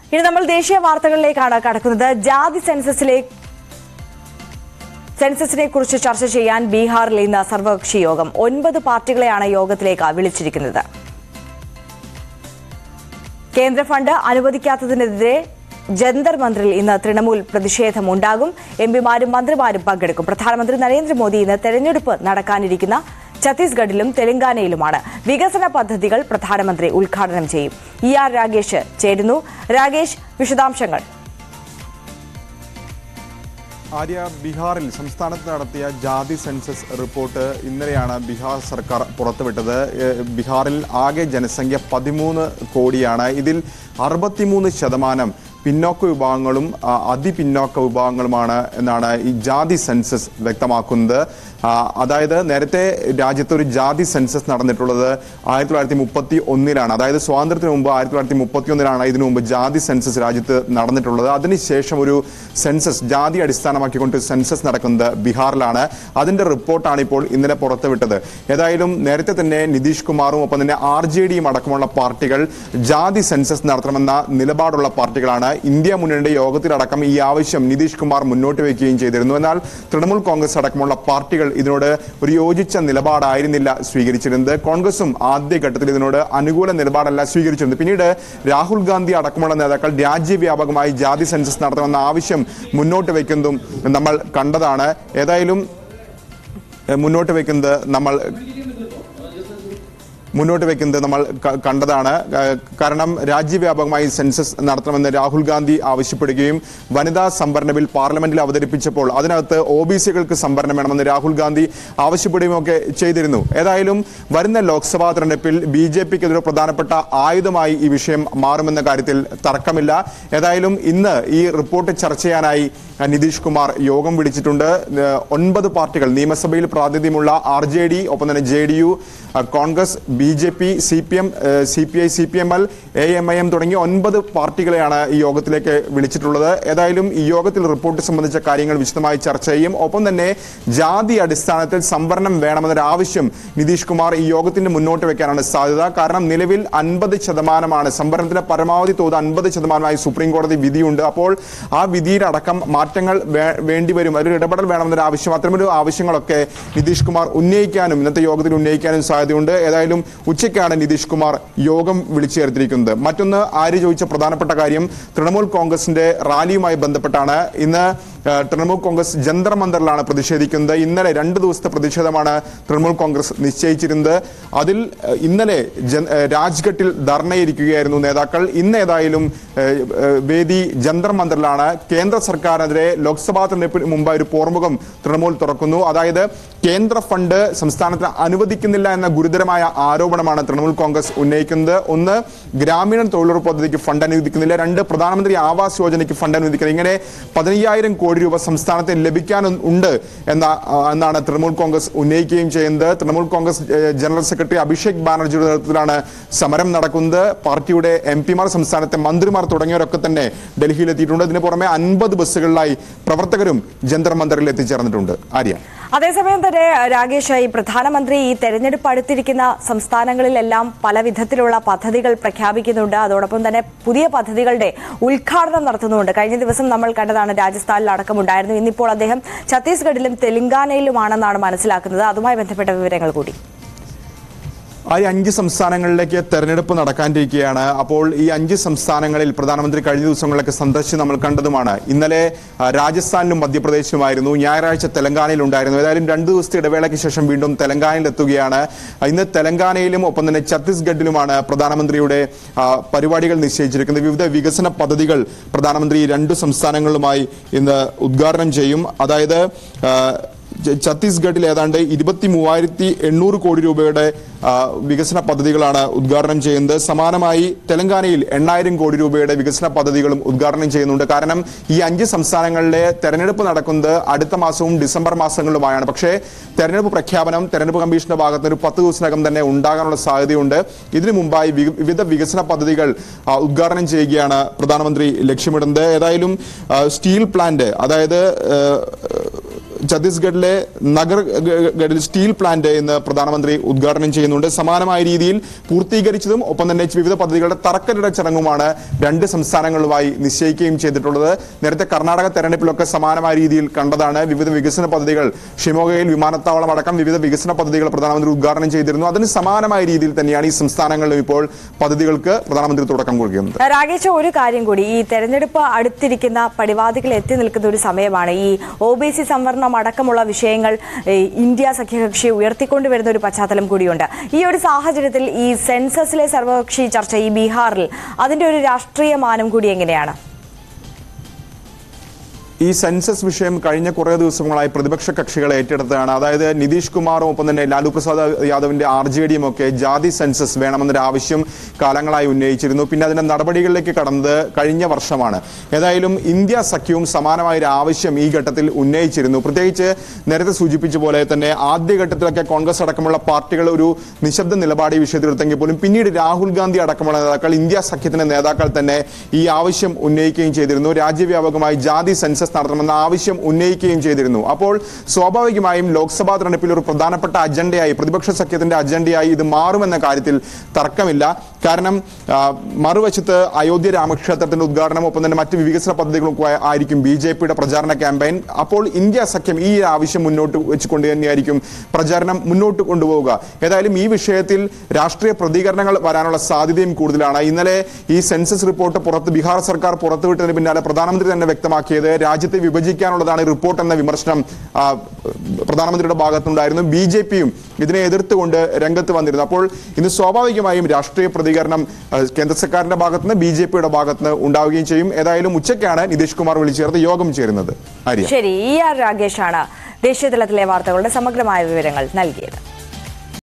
ഇനി നമ്മൾ ദേശീയ വാർത്തകളിലേക്കാണ് കടക്കുന്നത് ജാതി സെൻസസിലെ സെൻസസിനെ കുറിച്ച് ചർച്ച ചെയ്യാൻ ബീഹാറിൽ ഇന്ന് സർവകക്ഷി യോഗം ഒൻപത് പാർട്ടികളെയാണ് യോഗത്തിലേക്ക് വിളിച്ചിരിക്കുന്നത് കേന്ദ്ര ഫണ്ട് അനുവദിക്കാത്തതിനെതിരെ ജന്തർ മന്ദിറിൽ ഇന്ന് തൃണമൂൽ പ്രതിഷേധമുണ്ടാകും എംപിമാരും മന്ത്രിമാരും പങ്കെടുക്കും പ്രധാനമന്ത്രി നരേന്ദ്രമോദി ഇന്ന് തെരഞ്ഞെടുപ്പ് നടക്കാനിരിക്കുന്ന ഛത്തീസ്ഗഡിലും തെലങ്കാനയിലുമാണ് വികസന പദ്ധതികൾ പ്രധാനമന്ത്രി ഉദ്ഘാടനം ചെയ്യും ഇ ആർ രാഗേഷ് ചേരുന്നു രാഗേഷ് വിശദാംശങ്ങൾ ആര്യ ബീഹാറിൽ സംസ്ഥാനത്ത് നടത്തിയ ജാതി സെൻസസ് റിപ്പോർട്ട് ഇന്നലെയാണ് ബീഹാർ സർക്കാർ പുറത്തുവിട്ടത് ഏഹ് ബീഹാറിൽ ആകെ ജനസംഖ്യ പതിമൂന്ന് കോടിയാണ് ഇതിൽ അറുപത്തിമൂന്ന് ശതമാനം പിന്നോക്ക വിഭാഗങ്ങളും ആ, അതിപിന്നോക്ക വിഭാഗങ്ങളുമാണ് എന്നാണ് ഈ ജാതി സെൻസസ് വ്യക്തമാക്കുന്നത് ആ, അതായത് നേരത്തെ രാജ്യത്ത് ഒരു ജാതി സെൻസസ് നടന്നിട്ടുള്ളത് ആയിരത്തി തൊള്ളായിരത്തി മുപ്പത്തി ഒന്നിലാണ് അതായത് സ്വാതന്ത്ര്യത്തിന് മുമ്പ് ആയിരത്തി തൊള്ളായിരത്തി മുപ്പത്തി ഒന്നിലാണ് ഇതിനു മുമ്പ് ജാതി സെൻസസ് രാജ്യത്ത് നടന്നിട്ടുള്ളത് അതിനുശേഷം ഒരു സെൻസസ് ജാതി അടിസ്ഥാനമാക്കിക്കൊണ്ട് സെൻസസ് നടക്കുന്നത് ബീഹാറിലാണ് അതിന്റെ റിപ്പോർട്ടാണ് ഇപ്പോൾ ഇന്നലെ പുറത്തുവിട്ടത് ഏതായാലും നേരത്തെ തന്നെ നിതീഷ് കുമാറും ഒപ്പം തന്നെ ആർ ജെ ഡിയും അടക്കമുള്ള പാർട്ടികൾ ജാതി സെൻസസ് നടത്തണമെന്ന നിലപാടുള്ള പാർട്ടികളാണ് ഇന്ത്യ മുന്നണിയുടെ യോഗത്തിലടക്കം ഈ ആവശ്യം നിതീഷ് കുമാർ മുന്നോട്ട് വയ്ക്കുകയും ചെയ്തിരുന്നു എന്നാൽ തൃണമൂൽ കോൺഗ്രസ് അടക്കമുള്ള പാർട്ടികൾ ഇതിനോട് ഒരു യോജിച്ച നിലപാടായിരുന്നില്ല സ്വീകരിച്ചിരുന്നത് കോൺഗ്രസും ആദ്യഘട്ടത്തിൽ ഇതിനോട് അനുകൂല നിലപാടല്ല സ്വീകരിച്ചിരുന്നത് പിന്നീട് രാഹുൽ ഗാന്ധി അടക്കമുള്ള നേതാക്കൾ രാജ്യവ്യാപകമായി ജാതി സെൻസസ് നടത്തണമെന്ന ആവശ്യം മുന്നോട്ട് വയ്ക്കുന്നതും നമ്മൾ കണ്ടതാണ് ഏതായാലും ഏഹ് മുന്നോട്ട് വയ്ക്കുന്നത് നമ്മൾ മുന്നോട്ട് വെക്കുന്നത് നമ്മൾ ക- കണ്ടതാണ് ഏഹ് കാരണം രാജ്യവ്യാപകമായി സെൻസസ് നടത്തണമെന്ന് രാഹുൽ ഗാന്ധി ആവശ്യപ്പെടുകയും വനിതാ സംവരണ ബിൽ പാർലമെന്റിൽ അവതരിപ്പിച്ചപ്പോൾ അതിനകത്ത് ഒ ബി സികൾക്ക് സംവരണം വേണമെന്ന് രാഹുൽ ഗാന്ധി ആവശ്യപ്പെടുകയും ഒക്കെ ചെയ്തിരുന്നു ഏതായാലും വരുന്ന ലോക്സഭാ തെരഞ്ഞെടുപ്പിൽ ബി ജെ പിക്ക് ഇതൊരു പ്രധാനപ്പെട്ട ആയുധമായി ഈ വിഷയം മാറുമെന്ന കാര്യത്തിൽ തർക്കമില്ല ഏതായാലും ഇന്ന് ഈ റിപ്പോർട്ട് ചർച്ച ചെയ്യാനായി അഹ് നിതീഷ് കുമാർ യോഗം വിളിച്ചിട്ടുണ്ട് ഏഹ് ഒൻപത് പാർട്ടികൾ നിയമസഭയിൽ പ്രാതിനിധ്യമുള്ള ആർ ജെ ഡി ഒപ്പം തന്നെ J D U Congress B J P C P M C P I C P M L A I M I M ഒൻപത് പാർട്ടികളെയാണ് ഈ യോഗത്തിലേക്ക് വിളിച്ചിട്ടുള്ളത് ഏതായാലും ഈ യോഗത്തിൽ റിപ്പോർട്ട് സംബന്ധിച്ച കാര്യങ്ങൾ വിശദമായി ചർച്ച ചെയ്യും ഒപ്പം തന്നെ ജാതി അടിസ്ഥാനത്തിൽ സംവരണം വേണമെന്നൊരു ആവശ്യം നിതീഷ് കുമാർ ഈ യോഗത്തിന്റെ മുന്നോട്ട് വെക്കാനാണ് സാധ്യത കാരണം നിലവിൽ അൻപത് ശതമാനമാണ് സംവരണത്തിന്റെ പരമാവധി തോത് അൻപത് ശതമാനമായി സുപ്രീം കോടതി വിധിയുണ്ട് അപ്പോൾ ആ വിധിയിലടക്കം മാറ്റങ്ങൾ വേ- വേണ്ടിവരും ഒരു ഇടപെടൽ വേണമെന്നൊരു ആവശ്യം അത്തരമൊരു ആവശ്യങ്ങളൊക്കെ നിതീഷ് കുമാർ ഉന്നയിക്കാനും ഇന്നത്തെ യോഗത്തിൽ ഉന്നയിക്കാനും സാധ്യതയുണ്ട് ഏതായാലും ഉച്ചയ്ക്കാണ് നിതീഷ് കുമാർ യോഗം വിളിച്ചു ചേർത്തിരിക്കുന്നത് മറ്റൊന്ന് ആര്യ ചോദിച്ച പ്രധാനപ്പെട്ട കാര്യം തൃണമൂൽ കോൺഗ്രസിന്റെ റാലിയുമായി ബന്ധപ്പെട്ടാണ് ഇന്ന് ഏഹ്, തൃണമൂൽ കോൺഗ്രസ് ജന്തർ മന്ദറിലാണ് പ്രതിഷേധിക്കുന്നത് ഇന്നലെ രണ്ട് ദിവസത്തെ പ്രതിഷേധമാണ് തൃണമൂൽ കോൺഗ്രസ് നിശ്ചയിച്ചിരുന്നത് അതിൽ ഏഹ്, ഇന്നലെ ജൻ- ഏഹ്, രാജ്ഘട്ടിൽ ധർണയിരിക്കുകയായിരുന്നു നേതാക്കൾ ഇന്ന് ഏതായാലും ഏഹ്, ഏഹ്, വേദി ജന്തർ മന്ദറിലാണ് കേന്ദ്ര സർക്കാരിനെതിരെ ലോക്സഭാ തെരഞ്ഞെടുപ്പിന് മുമ്പായി ഒരു പോർമുഖം തൃണമൂൽ തുറക്കുന്നു അതായത് കേന്ദ്ര ഫണ്ട് സംസ്ഥാനത്തിന് അനുവദിക്കുന്നില്ല എന്ന ഗുരുതരമായ ആരോപണമാണ് തൃണമൂൽ കോൺഗ്രസ് ഉന്നയിക്കുന്നത് ഒന്ന് ഗ്രാമീണ തൊഴിലുറപ്പ് പദ്ധതിക്ക് ഫണ്ട് അനുവദിക്കുന്നില്ല രണ്ട് പ്രധാനമന്ത്രി ആവാസ് യോജനയ്ക്ക് ഫണ്ട് അനുവദിക്കുന്നില്ല ഇങ്ങനെ പതിനയ്യായിരം കോടി രൂപ സംസ്ഥാനത്തിന് ലഭിക്കാനുണ്ട് എന്ന ആ, എന്നാണ് തൃണമൂൽ കോൺഗ്രസ് ഉന്നയിക്കുകയും ചെയ്യുന്നത് തൃണമൂൽ കോൺഗ്രസ് ഏഹ്, ജനറൽ സെക്രട്ടറി അഭിഷേക് ബാനർജിയുടെ നേതൃത്വത്തിലാണ് സമരം നടക്കുന്നത് പാർട്ടിയുടെ എം പിമാർ സംസ്ഥാനത്തെ മന്ത്രിമാർ തുടങ്ങിയവരൊക്കെ തന്നെ ഡൽഹിയിൽ എത്തിയിട്ടുണ്ട് ഇതിന് പുറമെ അൻപത് ബസ്സുകളിലായി പ്രവർത്തകരും ജന്തർ മന്ദറിൽ എത്തിച്ചേർന്നിട്ടുണ്ട് ആര്യ അതേസമയം തന്നെ രാഗേഷ് ഈ പ്രധാനമന്ത്രി ഈ തെരഞ്ഞെടുപ്പ് അടുത്തിരിക്കുന്ന സംസ്ഥാനങ്ങളിലെല്ലാം പല വിധത്തിലുള്ള പദ്ധതികൾ പ്രഖ്യാപിക്കുന്നുണ്ട് അതോടൊപ്പം തന്നെ പുതിയ പദ്ധതികളുടെ ഉദ്ഘാടനം നടത്തുന്നുണ്ട് കഴിഞ്ഞ ദിവസം നമ്മൾ കണ്ടതാണ് രാജസ്ഥാനിൽ അടക്കമുണ്ടായിരുന്നു ഇന്നിപ്പോൾ അദ്ദേഹം ഛത്തീസ്ഗഡിലും തെലങ്കാനയിലുമാണെന്നാണ് മനസ്സിലാക്കുന്നത് അതുമായി ബന്ധപ്പെട്ട വിവരങ്ങൾ കൂടി ആ ഈ അഞ്ച് സംസ്ഥാനങ്ങളിലേക്ക് തെരഞ്ഞെടുപ്പ് നടക്കാനിരിക്കുകയാണ് അപ്പോൾ ഈ അഞ്ച് സംസ്ഥാനങ്ങളിൽ പ്രധാനമന്ത്രി കഴിഞ്ഞ ദിവസങ്ങളിലൊക്കെ സന്ദർശിച്ച് നമ്മൾ കണ്ടതുമാണ് ഇന്നലെ ആ, രാജസ്ഥാനിലും മധ്യപ്രദേശിലുമായിരുന്നു ഞായറാഴ്ച തെലങ്കാനയിൽ ഉണ്ടായിരുന്നു ഏതായാലും രണ്ട് ദിവസത്തെ ഇടവേളയ്ക്ക് ശേഷം വീണ്ടും തെലങ്കാനയിൽ എത്തുകയാണ് ഇന്ന് തെലങ്കാനയിലും ഒപ്പം തന്നെ ഛത്തീസ്ഗഡിലുമാണ് പ്രധാനമന്ത്രിയുടെ ആ, പരിപാടികൾ നിശ്ചയിച്ചിരിക്കുന്നത് വിവിധ വികസന പദ്ധതികൾ പ്രധാനമന്ത്രി ഈ രണ്ടു സംസ്ഥാനങ്ങളിലുമായി ഇന്ന് ഉദ്ഘാടനം ചെയ്യും അതായത് ആ, ച- ഛത്തീസ്ഗഡിൽ ഏതാണ്ട് ഇരുപത്തി മൂവായിരത്തി എണ്ണൂറ് കോടി രൂപയുടെ ആ, വികസന പദ്ധതികളാണ് ഉദ്ഘാടനം ചെയ്യുന്നത് സമാനമായി തെലങ്കാനയിൽ എണ്ണായിരം കോടി രൂപയുടെ വികസന പദ്ധതികളും ഉദ്ഘാടനം ചെയ്യുന്നുണ്ട് കാരണം ഈ അഞ്ച് സംസ്ഥാനങ്ങളിലെ തെരഞ്ഞെടുപ്പ് നടക്കുന്നത് അടുത്ത മാസവും ഡിസംബർ മാസങ്ങളിലുമായാണ് പക്ഷേ തെരഞ്ഞെടുപ്പ് പ്രഖ്യാപനം തെരഞ്ഞെടുപ്പ് കമ്മീഷന്റെ ഭാഗത്ത് നിന്ന് ഒരു പത്ത് ദിവസത്തിനകം തന്നെ ഉണ്ടാകാനുള്ള സാധ്യതയുണ്ട് ഇതിനു മുമ്പായി വി- വിവിധ വികസന പദ്ധതികൾ ആ, ഉദ്ഘാടനം ചെയ്യുകയാണ് പ്രധാനമന്ത്രി ലക്ഷ്യമിടുന്നത് ഏതായാലും ആ, സ്റ്റീൽ പ്ലാന്റ് അതായത് ആ, ഛത്തീസ്ഗഡിലെ നഗർഗഡിൽ സ്റ്റീൽ പ്ലാന്റ് ഇന്ന് പ്രധാനമന്ത്രി ഉദ്ഘാടനം ചെയ്യുന്നുണ്ട് സമാനമായ രീതിയിൽ പൂർത്തീകരിച്ചതും ഒപ്പം തന്നെ വിവിധ പദ്ധതികളുടെ തറക്കല്ലിട ചടങ്ങുമാണ് രണ്ട് സംസ്ഥാനങ്ങളുമായി നിശ്ചയിക്കുകയും ചെയ്തിട്ടുള്ളത് നേരത്തെ കർണാടക തെരഞ്ഞെടുപ്പിലൊക്കെ സമാനമായ രീതിയിൽ കണ്ടതാണ് വിവിധ വികസന പദ്ധതികൾ ഷിമോഗയിൽ വിമാനത്താവളം അടക്കം വിവിധ വികസന പദ്ധതികൾ പ്രധാനമന്ത്രി ഉദ്ഘാടനം ചെയ്തിരുന്നു അതിന് സമാനമായ രീതിയിൽ തന്നെയാണ് ഈ സംസ്ഥാനങ്ങളിലും ഇപ്പോൾ പദ്ധതികൾക്ക് പ്രധാനമന്ത്രി തുടക്കം കുറിക്കുന്നത് രാകേഷ് ഒരു കാര്യം കൂടി ഈ തെരഞ്ഞെടുപ്പ് അടുത്തിരിക്കുന്ന പടിവാദികൾ എത്തി നിൽക്കുന്ന ഒരു സമയമാണ് ഈ ഒ ബി സി സംവരണം അടക്കമുള്ള വിഷയങ്ങൾ ഈ ഇന്ത്യ സഖ്യകക്ഷി ഉയർത്തിക്കൊണ്ടുവരുന്ന ഒരു പശ്ചാത്തലം കൂടിയുണ്ട് ഈ ഒരു സാഹചര്യത്തിൽ ഈ സെൻസസിലെ സർവകക്ഷി ചർച്ച ഈ ബീഹാറിൽ അതിന്റെ ഒരു രാഷ്ട്രീയ മാനം കൂടി എങ്ങനെയാണ് ഈ സെൻസസ് വിഷയം കഴിഞ്ഞ കുറേ ദിവസങ്ങളായി പ്രതിപക്ഷ കക്ഷികൾ ഏറ്റെടുത്തതാണ് അതായത് നിതീഷ് കുമാറും ഒപ്പം തന്നെ ലാലു പ്രസാദ് യാദവിന്റെ ആർ ജെ ഡിയും ഒക്കെ ജാതി സെൻസസ് വേണമെന്നൊരു ആവശ്യം കാലങ്ങളായി ഉന്നയിച്ചിരുന്നു പിന്നെ അതിന്റെ നടപടികളിലേക്ക് കടന്നത് കഴിഞ്ഞ വർഷമാണ് ഏതായാലും ഇന്ത്യ സഖ്യവും സമാനമായ ഒരു ആവശ്യം ഈ ഘട്ടത്തിൽ ഉന്നയിച്ചിരുന്നു പ്രത്യേകിച്ച് നേരത്തെ സൂചിപ്പിച്ച പോലെ തന്നെ ആദ്യഘട്ടത്തിലൊക്കെ കോൺഗ്രസ് അടക്കമുള്ള പാർട്ടികൾ ഒരു നിശബ്ദ നിലപാട് ഈ വിഷയത്തിൽ എടുത്തെങ്കിൽ പോലും പിന്നീട് രാഹുൽ ഗാന്ധി അടക്കമുള്ള നേതാക്കൾ ഇന്ത്യ സഖ്യത്തിന്റെ നേതാക്കൾ തന്നെ ഈ ആവശ്യം ഉന്നയിക്കുകയും ചെയ്തിരുന്നു രാജ്യവ്യാപകമായി ജാതി സെൻസസ് നടത്തണമെന്ന ആവശ്യം ഉന്നയിക്കുകയും ചെയ്തിരുന്നു അപ്പോൾ സ്വാഭാവികമായും ലോക്സഭാ തെരഞ്ഞെടുപ്പിൽ ഒരു പ്രധാനപ്പെട്ട അജണ്ടയായി പ്രതിപക്ഷ സഖ്യത്തിന്റെ അജണ്ടയായി ഇത് മാറുമെന്ന കാര്യത്തിൽ തർക്കമില്ല കാരണം ആ, മറുവശത്ത് അയോധ്യ രാമക്ഷേത്രത്തിന്റെ ഉദ്ഘാടനം ഒപ്പം തന്നെ മറ്റ് വികസന പദ്ധതികളും ഒക്കെ ആയിരിക്കും ബി ജെ പിയുടെ പ്രചാരണ ക്യാമ്പയിൻ അപ്പോൾ ഇന്ത്യ സഖ്യം ഈ ആവശ്യം മുന്നോട്ട് വെച്ചുകൊണ്ട് തന്നെയായിരിക്കും പ്രചാരണം മുന്നോട്ട് കൊണ്ടുപോവുക ഏതായാലും ഈ വിഷയത്തിൽ രാഷ്ട്രീയ പ്രതികരണങ്ങൾ വരാനുള്ള സാധ്യതയും കൂടുതലാണ് ഇന്നലെ ഈ സെൻസസ് റിപ്പോർട്ട് പുറത്ത് ബീഹാർ സർക്കാർ പുറത്തുവിട്ടതിന് പിന്നാലെ പ്രധാനമന്ത്രി തന്നെ വ്യക്തമാക്കിയത് രാജ്യത്തെ വിഭജിക്കാനുള്ളതാണ് ഈ റിപ്പോർട്ട് എന്ന വിമർശനം ആ, പ്രധാനമന്ത്രിയുടെ ഭാഗത്തുണ്ടായിരുന്നു ബി ജെ പിയും ഇതിനെ എതിർത്തുകൊണ്ട് രംഗത്ത് വന്നിരുന്നു അപ്പോൾ ഇന്ന് സ്വാഭാവികമായും രാഷ്ട്രീയ പ്രതികരണം ആ, കേന്ദ്ര സർക്കാരിന്റെ ഭാഗത്തുനിന്ന് ബി ജെ പിയുടെ ഭാഗത്തുനിന്ന് ഉണ്ടാവുകയും ചെയ്യും ഏതായാലും ഉച്ചയ്ക്കാണ് നിതീഷ് കുമാർ വിളിച്ചു ചേർത്ത് യോഗം ചേരുന്നത് ആര്യ ശരി ഇ ആർ രാഗേഷാണ് ദേശീയ തലത്തിലെ വാർത്തകളുടെ സമഗ്രമായ വിവരങ്ങൾ നൽകിയത്